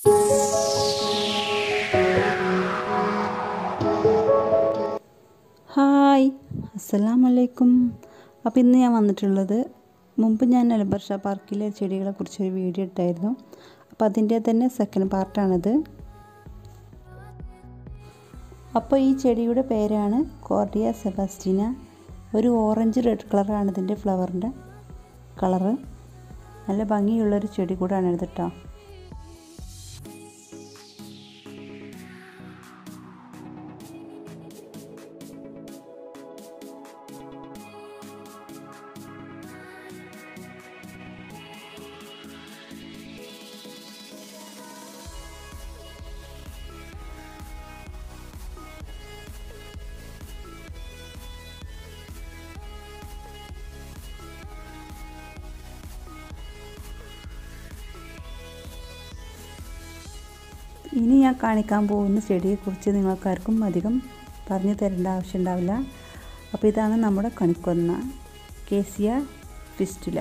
hi അസ്സലാമലൈക്കും അപ്പോൾ ഇന്ന് ഞാൻ വന്നിട്ടുള്ളത് മുമ്പ് ഞാൻ അലബർഷ പാർക്കിലെ ചെടികളെ കുറിച്ചൊരു വീഡിയോ ഇട്ടായിരുന്നു അപ്പോൾ അതിൻ്റെ തന്നെ സെക്കൻഡ് പാർട്ടാണിത് അപ്പോൾ ഈ ചെടിയുടെ പേരാണ് കോർഡിയ സെബാസ്റ്റീന ഒരു ഓറഞ്ച് റെഡ് കളറാണ് ഇതിൻ്റെ ഫ്ലവറിൻ്റെ കളറ് നല്ല ഭംഗിയുള്ളൊരു ചെടി കൂടാണ് ഇത് കേട്ടോ ഇനി ഞാൻ കാണിക്കാൻ പോകുന്ന ചെടിയെക്കുറിച്ച് നിങ്ങൾക്കാർക്കും അധികം പറഞ്ഞു തരേണ്ട ആവശ്യമുണ്ടാവില്ല അപ്പോൾ ഇതാണ് നമ്മുടെ കണിക്കൊന്ന കേസിയ ഫിസ്റ്റുല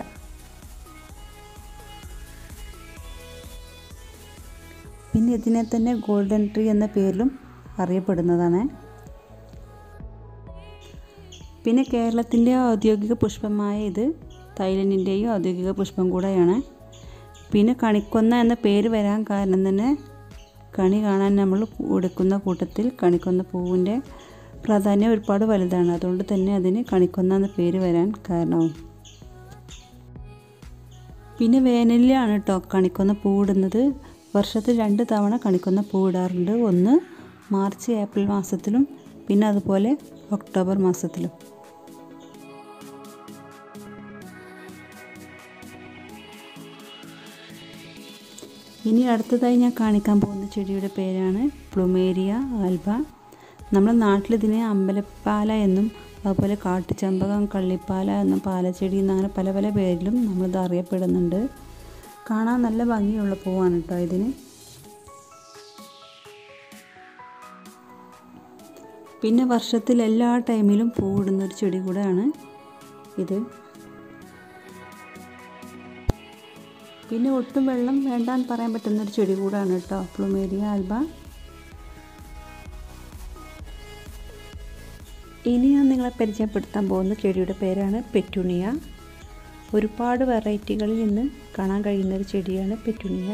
പിന്നെ ഇതിനെ തന്നെ ഗോൾഡൻ ട്രീ എന്ന പേരിലും അറിയപ്പെടുന്നതാണ് പിന്നെ കേരളത്തിൻ്റെ ഔദ്യോഗിക പുഷ്പമായ ഇത് തൈലൻഡിൻ്റെയും ഔദ്യോഗിക പുഷ്പം കൂടെയാണ് പിന്നെ കണിക്കൊന്ന എന്ന പേര് വരാൻ കാരണം തന്നെ കണി കാണാൻ നമ്മൾ എടുക്കുന്ന കൂട്ടത്തിൽ കണിക്കൊന്ന പൂവിൻ്റെ പ്രാധാന്യം ഒരുപാട് വലുതാണ് അതുകൊണ്ട് തന്നെ അതിന് കണിക്കൊന്ന എന്ന പേര് വരാൻ കാരണവും പിന്നെ വേനലിലാണ് കേട്ടോ കണിക്കൊന്ന പൂവിടുന്നത് വർഷത്തിൽ രണ്ട് തവണ കണിക്കൊന്ന പൂവിടാറുണ്ട് ഒന്ന് മാർച്ച് ഏപ്രിൽ മാസത്തിലും പിന്നെ അതുപോലെ ഒക്ടോബർ മാസത്തിലും ഇനി അടുത്തതായി ഞാൻ കാണിക്കാൻ പോകുന്ന ചെടിയുടെ പേരാണ് പ്ലുമേരിയ ആൽബ നമ്മുടെ നാട്ടിലിതിനെ അമ്പലപ്പാല എന്നും അതുപോലെ കാട്ടുചമ്പകം കള്ളിപ്പാല എന്നും പാലച്ചെടി എന്നും അങ്ങനെ പല പല പേരിലും നമ്മളിത് അറിയപ്പെടുന്നുണ്ട് കാണാൻ നല്ല ഭംഗിയുള്ള പൂവാണ് കേട്ടോ ഇതിന് പിന്നെ വർഷത്തിൽ എല്ലാ ടൈമിലും പൂവിടുന്ന ഒരു ചെടി കൂടെയാണ് ഇത് പിന്നെ ഒട്ടും വെള്ളം വേണ്ടാന്ന് പറയാൻ പറ്റുന്ന ഒരു ചെടി കൂടാണ് കേട്ടോ പ്ലുമേരിയ ആൽബ ഇനി ഞാൻ നിങ്ങളെ പരിചയപ്പെടുത്താൻ പോകുന്ന ചെടിയുടെ പേരാണ് പെറ്റുണിയ ഒരുപാട് വെറൈറ്റികളിൽ നിന്ന് കാണാൻ കഴിയുന്ന ഒരു ചെടിയാണ് പെറ്റുണിയ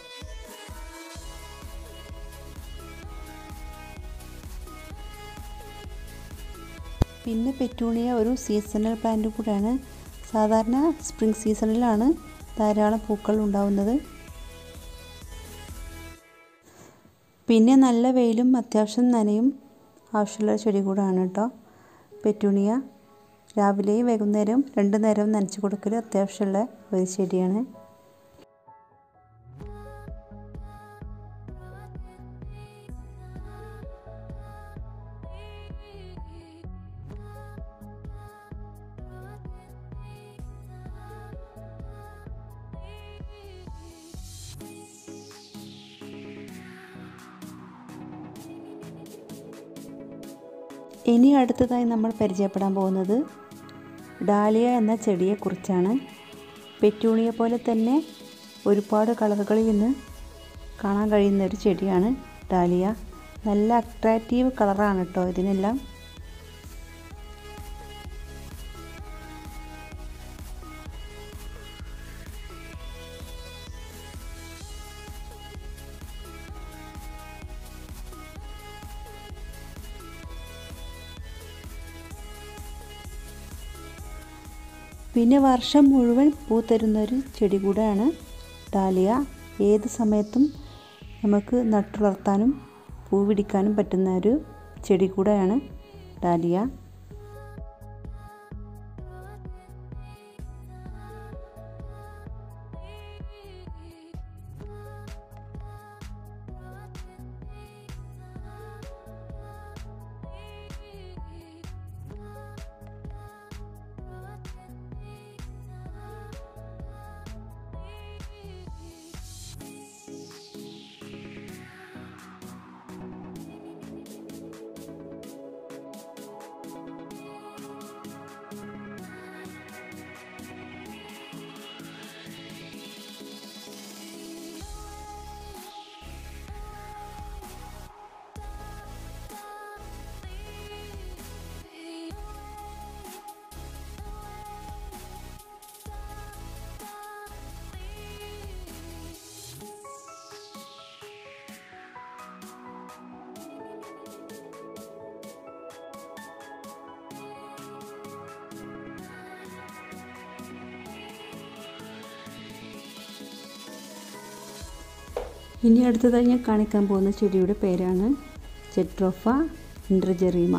പിന്നെ പെറ്റൂണിയ ഒരു സീസണൽ പ്ലാന്റ് കൂടെയാണ് സാധാരണ സ്പ്രിംഗ് സീസണിലാണ് ധാരാളം പൂക്കൾ ഉണ്ടാവുന്നത് പിന്നെ നല്ല വെയിലും അത്യാവശ്യം നനയും ആവശ്യമുള്ള ചെടി കൂടാണ് കേട്ടോ പെറ്റൂണിയ രാവിലെയും വൈകുന്നേരവും രണ്ട് നേരവും നനച്ച് കൊടുക്കൽ അത്യാവശ്യമുള്ള ഒരു ചെടിയാണ് ഇനി അടുത്തതായി നമ്മൾ പരിചയപ്പെടാൻ പോകുന്നത് ഡാലിയ എന്ന ചെടിയെക്കുറിച്ചാണ് പെറ്റൂണിയെ പോലെ തന്നെ ഒരുപാട് കളറുകളിൽ നിന്ന് കാണാൻ കഴിയുന്ന ഒരു ചെടിയാണ് ഡാലിയ നല്ല അട്രാക്റ്റീവ് കളറാണ് കേട്ടോ ഇതിനെല്ലാം പിന്നെ വർഷം മുഴുവൻ പൂ തരുന്ന ഒരു ചെടി കൂടെയാണ് ഡാലിയ ഏത് സമയത്തും നമുക്ക് നട്ടുവളർത്താനും പൂ പിടിക്കാനും പറ്റുന്ന ഒരു ചെടി കൂടെയാണ് ഡാലിയ ഇനി അടുത്തതായി ഞാൻ കാണിക്കാൻ പോകുന്ന ചെടിയുടെ പേരാണ് ചെട്രോഫ ഇൻഡ്രജെറീമ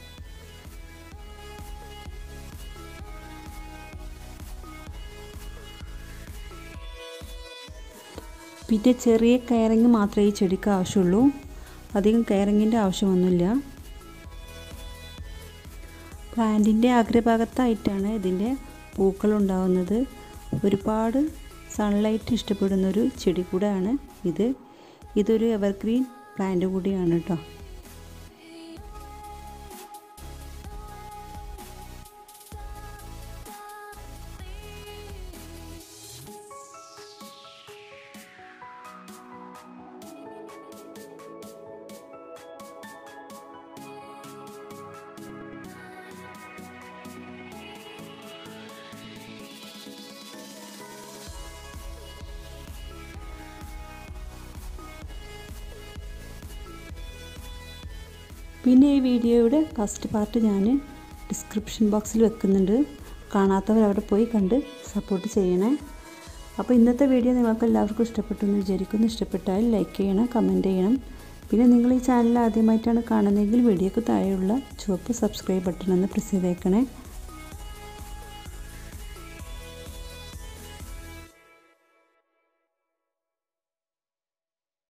പിന്നെ ചെറിയ കയറിങ് മാത്രമേ ഈ ചെടിക്ക് ആവശ്യമുള്ളൂ അധികം കയറിങ്ങിൻ്റെ ആവശ്യമൊന്നുമില്ല പ്ലാന്റിൻ്റെ അഗ്രഭാഗത്തായിട്ടാണ് ഇതിൻ്റെ പൂക്കൾ ഉണ്ടാവുന്നത് ഒരുപാട് സൺലൈറ്റ് ഇഷ്ടപ്പെടുന്ന ഒരു ചെടി കൂടെയാണ് ഇത് ഇതൊരു എവർഗ്രീൻ പ്ലാന്റ് കൂടിയാണ് കേട്ടോ പിന്നെ ഈ വീഡിയോയുടെ ഫസ്റ്റ് പാർട്ട് ഞാൻ ഡിസ്ക്രിപ്ഷൻ ബോക്സിൽ വെക്കുന്നുണ്ട് കാണാത്തവർ അവിടെ പോയി കണ്ട് സപ്പോർട്ട് ചെയ്യണേ അപ്പോൾ ഇന്നത്തെ വീഡിയോ നിങ്ങൾക്ക് എല്ലാവർക്കും ഇഷ്ടപ്പെട്ടു എന്ന് വിചാരിക്കുന്നു ഇഷ്ടപ്പെട്ടാൽ ലൈക്ക് ചെയ്യണം കമൻറ്റ് ചെയ്യണം പിന്നെ നിങ്ങൾ ഈ ചാനൽ ആദ്യമായിട്ടാണ് കാണുന്നതെങ്കിൽ വീഡിയോക്ക് താഴെയുള്ള ചുവപ്പ് സബ്സ്ക്രൈബ് ബട്ടൺ ഒന്ന് പ്രസ് ചെയ്തേക്കണേ